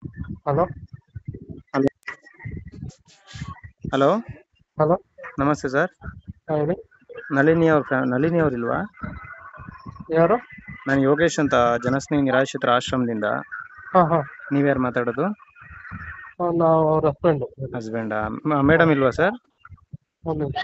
Hello hello hello ನಮಸ್ತೆ sir ಹಾಂ ಹೇಳಿ ನಳಿನಿ ಅವ್ರ ಫ್ಯಾ ನಳಿನಿ ಅವ್ರಿಲ್ವಾ ಯಾರು ನಾನು ಯೋಗೇಶ್ ಅಂತ ಜನಸ್ನೇಹಿ ನಿರಾಶ್ರಿತರ ಆಶ್ರಮದಿಂದ ಹಾಂ ಹಾಂ ನೀವ್ಯಾರು ಮಾತಾಡೋದು ನಾವು ಅವ್ರ ಹಸ್ಬೆಂಡು ಹಸ್ಬೆಂಡಾ ಮೇಡಮ್ ಇಲ್ವಾ ಸರ್ ಒಂದು ನಿಮಿಷ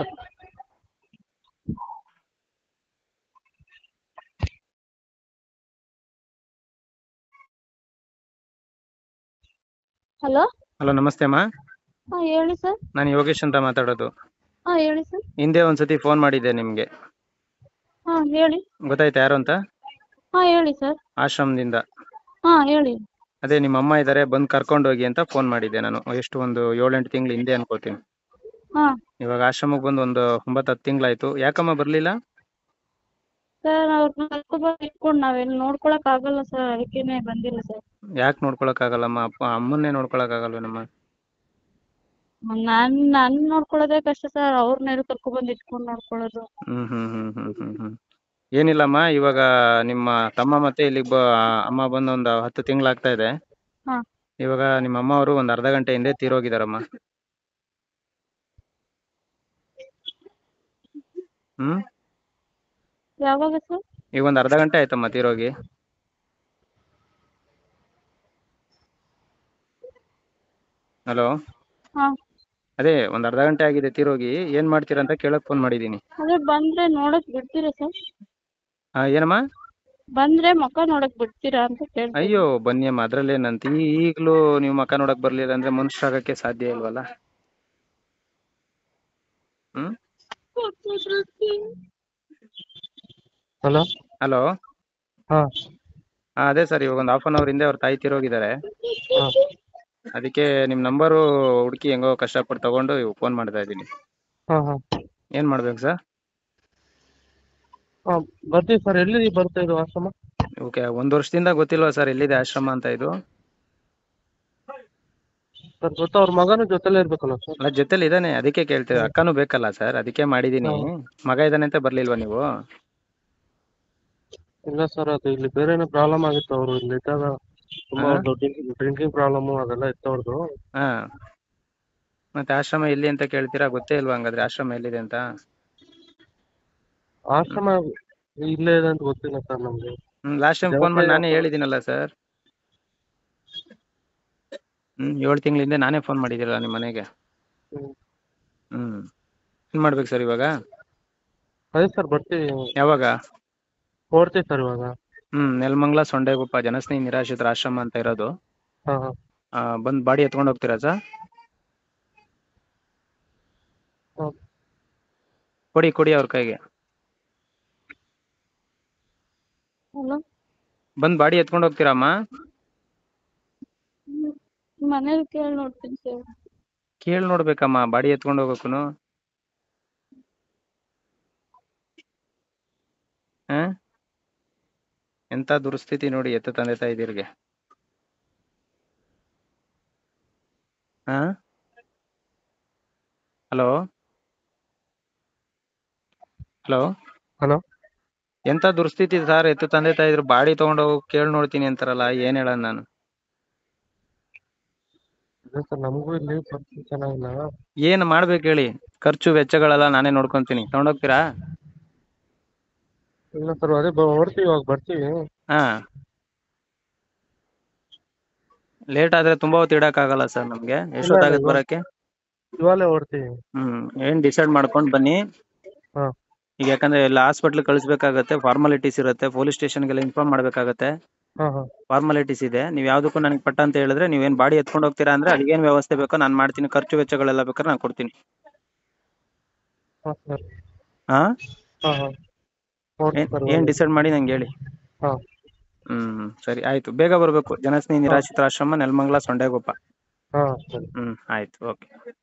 ಹಲೋ ಹಲೋ ನಮಸ್ತೆ ಅಮ್ಮ ಹಾ ಹೇಳಿ ಸರ್ ನಾನು ಯೋಗೇಶ್ ಅಂತ ಮಾತಾಡೋದು ಹಾ ಹೇಳಿ ಸರ್ ಹಿಂದೆ ಒಂದ್ಸತಿ ಫೋನ್ ಮಾಡಿದ್ದೆ ನಿಮಗೆ ಹಾ ಹೇಳಿ ಗೊತ್ತಾಯ್ತಾ ಯಾರು ಅಂತ ಹಾ ಹೇಳಿ ಸರ್ ಆಶ್ರಮದಿಂದ ಹಾ ಹೇಳಿ ಅದೇ ನಿಮ್ಮ ಅಮ್ಮ ಇದ್ದಾರೆ ಬಂದು ಕರ್ಕೊಂಡು ಹೋಗಿ ಅಂತ ಫೋನ್ ಮಾಡಿದ್ದೆ ನಾನು ಎಷ್ಟು ಒಂದು ಏಳೆಂಟು ತಿಂಗಳು ಹಿಂದೆ ಅನ್ಕೋತೀನಿ ಹಾ ಇವಾಗ ಆಶ್ರಮಕ್ಕೆ ಬಂದು ಒಂದು ಒಂಬತ್ತು ಹತ್ತು ತಿಂಗಳಾಯ್ತು ಯಾಕಮ್ಮ ಬರಲಿಲ್ಲ ಸರ್ ಅವ್ರನ್ನ ಕರ್ಕೊಂಡ್ಬಂದು ಇಟ್ಕೊಂಡು ನಾವೆಲ್ಲಿ ನೋಡ್ಕೊಳಕ್ ಆಗಲ್ಲ ಸರ್ ಅದಕ್ಕೇನೆ ಬಂದಿಲ್ಲ ಸರ್ ಯಾಕೆ ನೋಡ್ಕೊಳಕ್ಕಾಗಲ್ಲಮ್ಮ ಅಪ್ಪ ಅಮ್ಮನ್ನೇ ನೋಡ್ಕೊಳಕ್ಕಾಗಲ್ವೇನಮ್ಮ ನಾನ್ ನಾನ್ ನೋಡ್ಕೊಳ್ಳೋದೇ ಕಷ್ಟ ಸರ್ ಅವ್ರನ್ನೆಲ್ಲ ಕರ್ಕೊಂಡ್ಬಂದು ಇಟ್ಕೊಂಡು ನೋಡ್ಕೊಳ್ಳೋದು ಹ್ಮ್ ಹ್ಮ್ ಹ್ಮ್ ಹ್ಮ್ ಹ್ಮ್ ಹ್ಮ್ ಏನಿಲ್ಲಮ್ಮ ಇವಾಗ ನಿಮ್ಮ ತಮ್ಮ ಮತ್ತೆ ಇಲ್ಲಿಗೆ ಬ ಅಮ್ಮ ಬಂದು ಒಂದು ಹತ್ತು ತಿಂಗಳಾಗ್ತಾ ಇದೆ ಹಾ. ಇವಾಗ ನಿಮ್ಮ ಅಮ್ಮ ಅವರು ಒಂದು ಅರ್ಧ ಗಂಟೆ ಹಿಂದೆ ತೀರೋಗಿದಾರಮ್ಮ ಹ್ಮ್ ಯಾವಾಗ ಸರ್ ಈಗ ಒಂದು ಅರ್ಧ ಗಂಟೆ ಆಯ್ತಮ್ಮ ತೀರೋಗಿ ಹಲೋ ಹಾ ಅದೇ ಒಂದು ಅರ್ಧ ಗಂಟೆ ಆಗಿದೆ ತೀರೋಗಿ ಏನ್ ಮಾಡ್ತೀರಾ ಅಂತ ಕೇಳಕ್ ಫೋನ್ ಮಾಡಿದೀನಿ ಅದೇ ಬಂದ್ರೆ ನೋಡಕ್ ಬಿಡ್ತೀರಾ ಸರ್ ಹಾ ಏನಮ್ಮ ಬಂದ್ರೆ ಮುಖ ನೋಡಕ್ ಬಿಡ್ತೀರಾ ಅಂತ ಕೇಳ್ತೀನಿ ಅಯ್ಯೋ ಬನ್ನಿ ಅಮ್ಮ ಅದ್ರಲ್ಲೇನಂತ ಈ ಈಗ್ಲೂ ನೀವು ಮಕ ನೋಡಕ್ ಬರ್ಲಿಲ್ಲ ಅಂದ್ರೆ ಮನುಷ್ಯರಾಗಕ್ಕೆ ಸಾಧ್ಯ ಇಲ್ವಲ್ಲ ಹ್ಮ್ ಹಲೋ ಹಲೋ ಹಾಂ ಅದೇ ಸರ್ ಇವಾಗ ಒಂದು ಹಾಫ್ ಅನ್ ಅವರ್ ಹಿಂದೆ ಅವ್ರ ತಾಯಿ ತೀರೋಗಿದ್ದಾರೆ ಹಾಂ ಅದಕ್ಕೆ ನಿಮ್ ನಂಬರು ಹುಡುಕಿ ಹೆಂಗೋ ಕಷ್ಟಪಟ್ಟು ತಗೊಂಡು ಫೋನ್ ಮಾಡ್ತಾ ಇದ್ದೀನಿ ಹಾಂ ಹಾಂ ಏನ್ ಮಾಡ್ಬೇಕು ಸರ್ ಹಾಂ ಬರ್ತೀವಿ ಸರ್ ಎಲ್ಲಿ ಬರ್ತಾ ಇದು ಆಶ್ರಮ ಓಕೆ ಒಂದ್ ವರ್ಷದಿಂದ ಗೊತ್ತಿಲ್ವಾ ಸರ್ ಎಲ್ಲಿದೆ ಆಶ್ರಮ ಅಂತ ಇದು ಸರ್ ಗೊತ್ತಾ ಅವ್ರ ಮಗನೂ ಜೊತೆಲೇ ಇರ್ಬೇಕಲ್ಲ ಸರ್ ಅಲ್ಲ ಜೊತೆಲಿ ಇದಾನೆ ಅದಕ್ಕೆ ಕೇಳ್ತೀವಿ ಅಕ್ಕನೂ ಬೇಕಲ್ಲ ಸರ್ ಅದಕ್ಕೆ ಮಾಡಿದೀನಿ ಮಗ ಇದಾನೆ ಅಂತ ಬರ್ಲಿಲ್ವಾ ನೀವು ಇಲ್ಲ ಸರ್ ಅದು ಇಲ್ಲಿ ಬೇರೆನೇ ಪ್ರಾಬ್ಲಮ್ ಆಗಿತ್ತು ಅವರು ಇಲ್ಲಿ ಇದ್ದಾಗ ತುಂಬಾ ಡ್ರಿಂಕಿಂಗ್ ಪ್ರಾಬ್ಲಮ್ಮು ಅದೆಲ್ಲ ಇತ್ತು ಅವ್ರದ್ದು ಹಾ ಮತ್ತೆ ಆಶ್ರಮ ಎಲ್ಲಿ ಅಂತ ಕೇಳ್ತೀರಾ ಗೊತ್ತೇ ಇಲ್ವಾ ಹಂಗಾದ್ರೆ ಆಶ್ರಮ ಎಲ್ಲಿದೆ ಅಂತ ಆಶ್ರಮ ಇಲ್ಲೇ ಇದೆ ಅಂತ ಗೊತ್ತಿಲ್ಲ ಸರ್ ನಮ್ಗೆ ಹ್ಮ್ ಲಾಸ್ಟ್ ಟೈಮ್ ಫೋನ್ ಮಾಡಿ ನಾನೇ ಹೇಳಿದ್ದೀನಲ್ಲ ಸರ್ ಹ್ಮ್ ಏಳು ತಿಂಗಳ ಹಿಂದೆ ನಾನೇ ಫೋನ್ ಮಾಡಿದ್ದೀರಲ್ಲ ನಿಮ್ಮ ಮನೆಗೆ ಹ್ಮ್. ಹ್ಮ್ ಏನ್ ಮಾಡ್ಬೇಕು ಸರ್ ಇವಾಗ ಅದೇ ಸರ್ ಬರ್ತೀವಿ ಯಾವಾಗ ಹೊರಡ್ತೀವಿ ಸರ್ ಇವಾಗ ಹ್ಮ್ ನೆಲಮಂಗ್ಲ ಸೊಂಡೆಗುಪ್ಪ ಜನಸ್ನೇಹಿ ನಿರಾಶ್ರಿತರ ಆಶ್ರಮ ಅಂತ ಇರೋದು ಹಾಂ ಹಾಂ ಆ, ಬಂದ್ ಬಾಡಿ ಎತ್ಕೊಂಡು ಹೋಗ್ತೀರಾ ಸರ್ ಹಾಂ ಕೊಡಿ ಕೊಡಿ ಅವ್ರ ಕೈಗೆ ಹಲೋ ಬಂದ್ ಬಾಡಿ ಎತ್ಕೊಂಡು ಹೋಗ್ತೀರಮ್ಮ ಮನೇಲಿ ಕೇಳಿ ನೋಡ್ತೀನಿ ಸರ್ ಕೇಳಿ ನೋಡ್ಬೇಕಮ್ಮ ಬಾಡಿ ಎತ್ಕೊಂಡು ಹೋಗಕ್ಕೂನು ಹ ಎಂತ ದುರ್ಸ್ಥಿತಿ ನೋಡಿ ಎತ್ತ ತಂದೆ ತಾಯಿದಿರ್ಗೆ ಹಾ ಹಲೋ ಹಲೋ ಹಲೋ ಎಂತ ದುರ್ಸ್ಥಿತಿ ಸರ್ ಎತ್ತು ತಂದೆ ತಾಯಿದ್ರು ಬಾಡಿ ತಗೊಂಡು ಹೋಗಿ ಕೇಳಿ ನೋಡ್ತೀನಿ ಅಂತಾರಲ್ಲ ಏನ್ ಹೇಳೋಣ ನಾನು ಅದೇ ಸರ್ ನಮಗೂ ಇಲ್ಲಿ ಪರಿಸ್ಥಿತಿ ಚೆನ್ನಾಗಿಲ್ಲ ಏನ್ ಮಾಡ್ಬೇಕು ಹೇಳಿ ಖರ್ಚು ವೆಚ್ಚಗಳೆಲ್ಲ ನಾನೇ ನೋಡ್ಕೊಂತೀನಿ ತಗೊಂಡೋಗ್ತೀರಾ ಇಲ್ಲ ಸರ್ ಅದೇ ಬ- ಹೊರಡ್ತೀವಿ ಇವಾಗ ಬರ್ತೀವಿ ಹಾ ಲೇಟ್ ಆದ್ರೆ ತುಂಬಾ ಹೊತ್ತು ಇಡಕ್ಕಾಗಲ್ಲ ಸರ್ ನಮ್ಗೆ ಎಷ್ಟೊತ್ತಾಗತ್ತೆ ಇವಾಗ- ಬರಕ್ಕೆ ಇವಾಗಲೇ ಹೊರಡ್ತೀವಿ ಹ್ಮ್ ಏನ್ ಡಿಸೈಡ್ ಮಾಡ್ಕೊಂಡ್ ಬನ್ನಿ ಹಾಂ ಈಗ ಯಾಕಂದ್ರೆ ಎಲ್ಲ ಹಾಸ್ಪಿಟ್ಲ್ ಕಳಿಸ್ಬೇಕಾಗತ್ತೆ ಫಾರ್ಮಾಲಿಟೀಸ್ ಇರುತ್ತೆ ಪೊಲೀಸ್ ಸ್ಟೇಷನ್ಗೆಲ್ಲ ಇನ್ಫಾರ್ಮ್ ಮಾಡ್ಬೇಕಾಗತ್ತೆ ಹಾಂ ಹಾಂ ಫಾರ್ಮಾಲಿಟೀಸ್ ಇದೆ ನೀವ್ ಯಾವ್ದಕ್ಕೂ ನನಗೆ ಪಟ್ಟ ಅಂತ ಹೇಳಿದ್ರೆ ನೀವೇನ್ ಬಾಡಿ ಎತ್ಕೊಂಡು ಹೋಗ್ತೀರಾ ಅಂದ್ರೆ ಅಲ್ಲಿಗೇನ್ ವ್ಯವಸ್ಥೆ ಬೇಕೋ ನಾನು ಮಾಡ್ತೀನಿ ಖರ್ಚು ವೆಚ್ಚಗಳೆಲ್ಲ ಬೇಕಾದ್ರೆ ನಾನು ಕೊಡ್ತೀನಿ ಹಾಂ ಸರ್ ಹಾ ಹಾಂ ಹಾಂ ಏನ್ ಏನ್ ಡಿಸೈಡ್ ಮಾಡಿ ನಂಗೆ ಹೇಳಿ ಹಾಂ ಹ್ಮ್ ಸರಿ ಆಯ್ತು ಬೇಗ ಬರ್ಬೇಕು ಜನಸ್ನೇಹಿ ನಿರಾಶ್ರಿತ ಆಶ್ರಮ ನೆಲಮಂಗಲ ಸೊಂಡೆಗೊಪ್ಪ ಹಾಂ ಸರಿ ಹ್ಮ್ ಆಯ್ತು ಓಕೆ